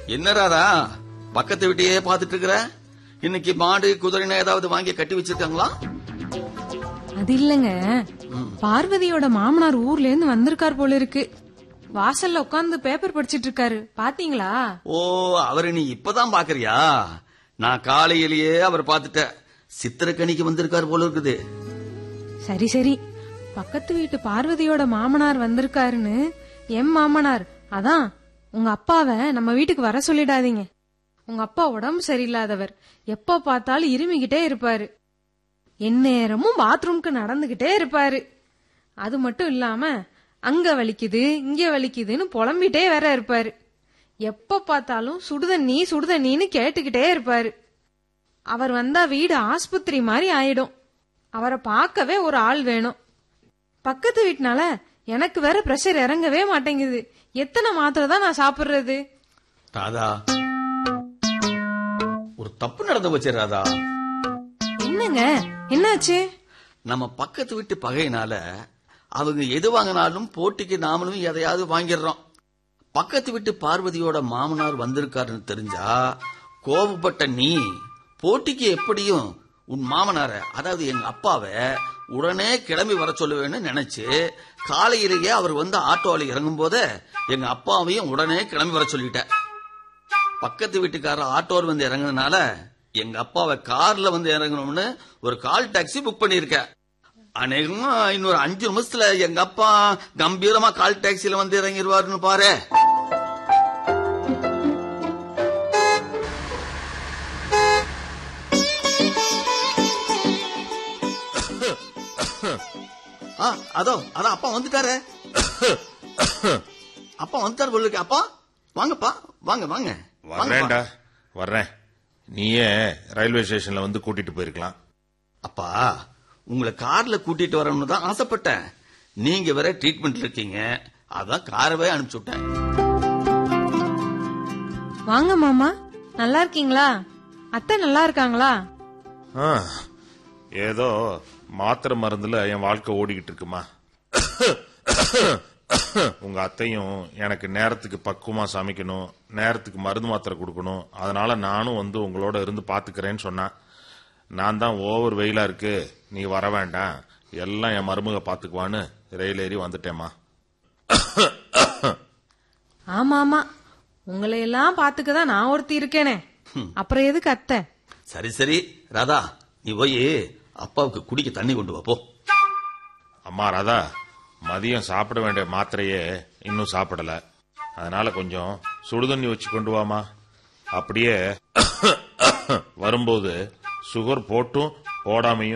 என்ன ராதா பக்கத்து வீட்டையே பாத்துட்டு இருக்கிற இன்னைக்கு மாடு குதிரைன்னு ஏதாவது வாங்கி கட்டி வச்சிருக்காங்களா அது இல்லங்க பார்வதியோட மாமனார் ஊர்ல இருந்து வந்திருக்கார் போல இருக்கு வாசல்ல உட்கார்ந்து பேப்பர் படிச்சிட்டு இருக்காரு பாத்தீங்களா ஓ அவரை நீ இப்பதான் பாக்குறியா நான் காலையிலேயே அவர் பாத்துட்டேன் சித்திரக்கனிக்கு வந்திருக்காரு போல இருக்குது சரி சரி பக்கத்து வீட்டு பார்வதியோட மாமனார் வந்திருக்காருன்னு எம் மாமனார் அதான் உங்க அப்பாவை நம்ம வீட்டுக்கு வர சொல்லிடாதீங்க உங்க அப்பா உடம்பு சரியில்லாதவர் எப்ப பார்த்தாலும் இருமிக்கிட்டே இருப்பாரு எந்நேரமும் பாத்ரூம்க்கு நடந்துகிட்டே இருப்பாரு அது மட்டும் இல்லாம அங்க வலிக்குது இங்க வலிக்குதுன்னு புலம்பிட்டே வேற இருப்பாரு எப்ப பார்த்தாலும் சுடுதண்ணி சுடுதண்ணின்னு கேட்டுக்கிட்டே இருப்பாரு அவர் வந்தா வீடு ஆஸ்பத்திரி மாதிரி ஆயிடும் அவரை பார்க்கவே ஒரு ஆள் வேணும் பக்கத்து வீட்டுனால எனக்கு வேற பிரஷர் இறங்கவே மாட்டேங்குது எத்தனை மாத்திரை தான் நான் சாப்பிடுறது ராதா ஒரு தப்பு நடந்து போச்சு ராதா என்னங்க என்னாச்சு நம்ம பக்கத்து வீட்டு பகையினால அவங்க எது வாங்கினாலும் போட்டிக்கு நாமளும் எதையாவது வாங்கிடுறோம் பக்கத்து வீட்டு பார்வதியோட மாமனார் வந்திருக்காருன்னு தெரிஞ்சா கோபப்பட்ட நீ போட்டிக்கு எப்படியும் உன் மாமனார அதாவது எங்க அப்பாவை உடனே கிளம்பி வர சொல்லுவேன்னு நினைச்சு காலையிலேயே அவர் வந்து ஆட்டோவில் இறங்கும் போதே எங்க அப்பாவையும் உடனே கிளம்பி வர சொல்லிட்டேன் பக்கத்து வீட்டுக்காரர் ஆட்டோவில் வந்து இறங்குனதுனால எங்க அப்பாவை கார்ல வந்து இறங்கணும்னு ஒரு கால் டாக்ஸி புக் பண்ணிருக்கேன் அநேகமா இன்னொரு அஞ்சு நிமிஷத்துல எங்க அப்பா கம்பீரமா கால் டாக்ஸில வந்து இறங்கிடுவாருன்னு பாரு ஆ, அதோ அதான் அப்பா வந்துட்டாரு அப்பா வந்துட்டாரு போல இருக்கு அப்பா வாங்கப்பா வாங்க வாங்க வாங்கப்பா. வர்றேன்டா வர்றேன் நீயே ரயில்வே ஸ்டேஷன்ல வந்து கூட்டிட்டு போயிருக்கலாம் அப்பா உங்களை கார்ல கூட்டிட்டு வரணும்னு தான் ஆசைப்பட்டேன் நீங்க வேற ட்ரீட்மெண்ட்ல இருக்கீங்க அதான் காரவே அனுப்பிச்சு விட்டேன் வாங்க மாமா நல்லா இருக்கீங்களா அத்தை நல்லா இருக்காங்களா ஆ, ஏதோ மாத்திரை மருந்துல என் வாழ்க்கை ஓடிக்கிட்டு இருக்குமா உங்க அத்தையும் எனக்கு நேரத்துக்கு பக்குவமா சமைக்கணும் நேரத்துக்கு மருந்து மாத்திரை கொடுக்கணும் அதனால நானும் வந்து உங்களோட இருந்து பாத்துக்கிறேன்னு சொன்னேன் நான் தான் ஓவர் வெயிலா இருக்கு நீ வர வேண்டாம் எல்லாம் என் மருமக பாத்துக்குவான்னு ரயில் ஏறி வந்துட்டேம்மா ஆமா ஆமா உங்களை எல்லாம் பாத்துக்க தான் நான் ஒருத்தி இருக்கேனே அப்புறம் எதுக்கு அத்தை சரி சரி ராதா நீ போய் அப்பாவுக்கு குடிக்க தண்ணி கொண்டு வா போ அம்மா ராதா மதியம் சாப்பிட வேண்டிய மாத்திரையே இன்னும் சாப்பிடல அதனால கொஞ்சம் சுடுதண்ணி வச்சு கொண்டு வாமா அப்படியே வரும்போது சுகர் போட்டும் போடாமையும்